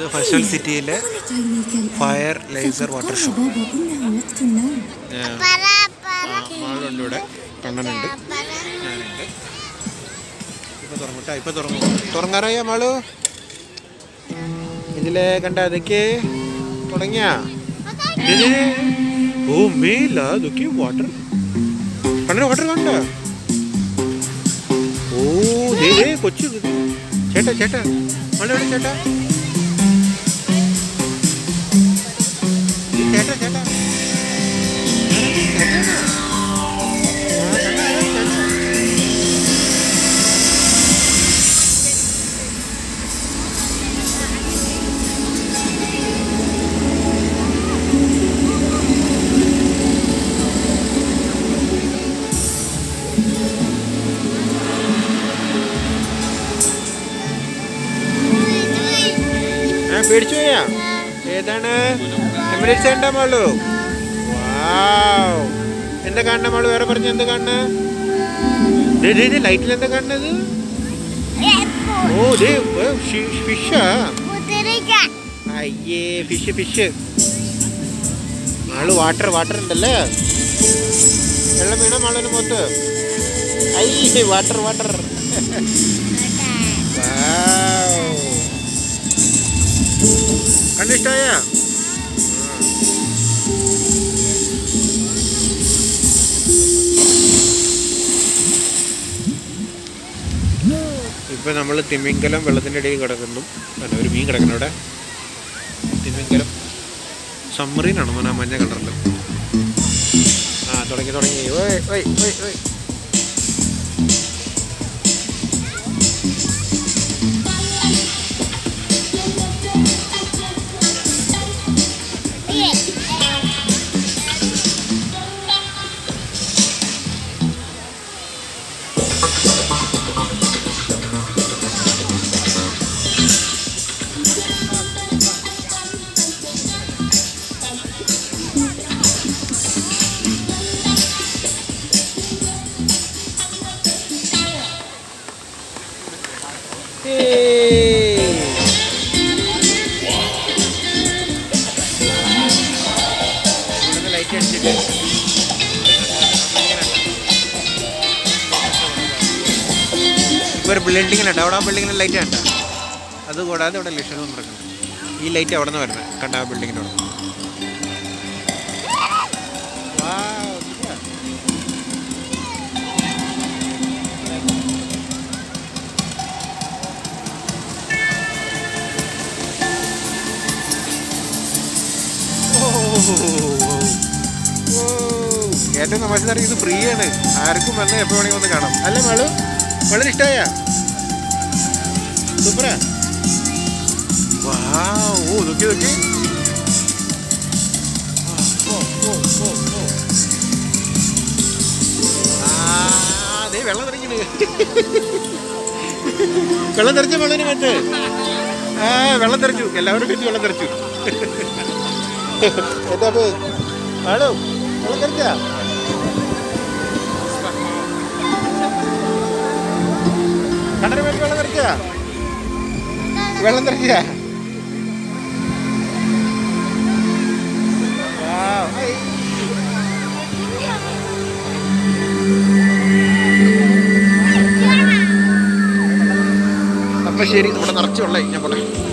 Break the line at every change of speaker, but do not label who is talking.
ഇത് ഫെസ്റ്റിവൽ സിറ്റിയിലെ fire laser water show
بابا إنه وقت النوم
മാളുണ്ട് ഇവിടെ കണ്ണനുണ്ട് ഞാനുണ്ട് ഇപ്പൊ തുറങ്ങട്ടെ ഇപ്പൊ തുറങ്ങും തുറങ്ങാറായ മാളു ഇതിലെ കണ്ട അതൊക്കെ തുടങ്ങിയ ഓ മേല അതൊക്കെ വാട്ടർ കണ്ണന് വാട്ടർ കണ്ട ഓ ദേ ദേ കൊച്ചു ചേട്ടാ ചേട്ടാ മാളു എവിടെ ചേട്ടാ ചേട്ടാ ചേട്ടാ ആ പേടിച്ചു പോയാ ഏതാണ് എമിറേറ്റ്സ് കണ്ടാ മാളു വാവ് എന്താ കാണണ മാളു വേറെ പറഞ്ഞു എന്താ കാണണ ലൈറ്റിൽ എന്താ കാണുന്നത് ഓ ദേ ഫിഷാ അയ്യേ fish fish Malu water water ഉണ്ടല്ലേ വെള്ളം വീണ മാളിന് മൊത്ത് അയ്യേ വാട്ടർ വാട്ടർ കണ്ടിഷ്ടായ ഇപ്പൊ നമ്മൾ തിമിംഗലം വെള്ളത്തിന്റെ ഇടയിൽ കിടക്കുന്നു അല്ല ഒരു മീൻ കിടക്കുന്നു ഇവിടെ തിമിംഗലം സമ്മറീനാണ് മോനെ ആ മഞ്ഞ കളറിൽ ആ തുടങ്ങി തുടങ്ങി ഓയ് ഓയ് ഓയ് ഓയ് ലൈറ്റ് അടിച്ചിട്ട് ഇപ്പോൾ ഒരു ബിൽഡിങ്ങിനുണ്ട് അവിടെ ആ ബിൽഡിങ്ങിന് ലൈറ്റ് കണ്ട അതുകൂടാതെ ഇവിടെ ലക്ഷണം നടക്കുന്നുണ്ട് ഈ ലൈറ്റ് അവിടെ നിന്ന് വരുന്നത് കണ്ട ആ ബിൽഡിങ്ങിൻ്റെ അവിടെ Wow, super. ഏറ്റവും തമാശ ഇത് ഫ്രീ ആണ് ആർക്കും വന്ന് എപ്പോ വേണമെങ്കിൽ വന്ന് കാണാം അല്ലേ മാളു വളരെ ഇഷ്ടമായ സൂപ്പറാ വാ ഓ നോക്കി നോക്കി ആ, ഓ, ഓ, ഓ, ഓ. ആ, ദേ വെള്ളം തെറിക്കണ് വെള്ളം തെറിച്ച വെള്ളം മറ്റേ ആ വെള്ളം തെറിച്ചു എല്ലാവരും വെച്ച് വെള്ളം തെറിച്ചു എന്താ പോയി ആളോ വെള്ളം തെറിച്ച കണ്ണട വെച്ച് വെള്ളം തെറിച്ച വെള്ളം തെറിച്ച അപ്പൊ ശരി നമ്മുടെ നിറച്ചുള്ള ഞാൻ പോട്ടെ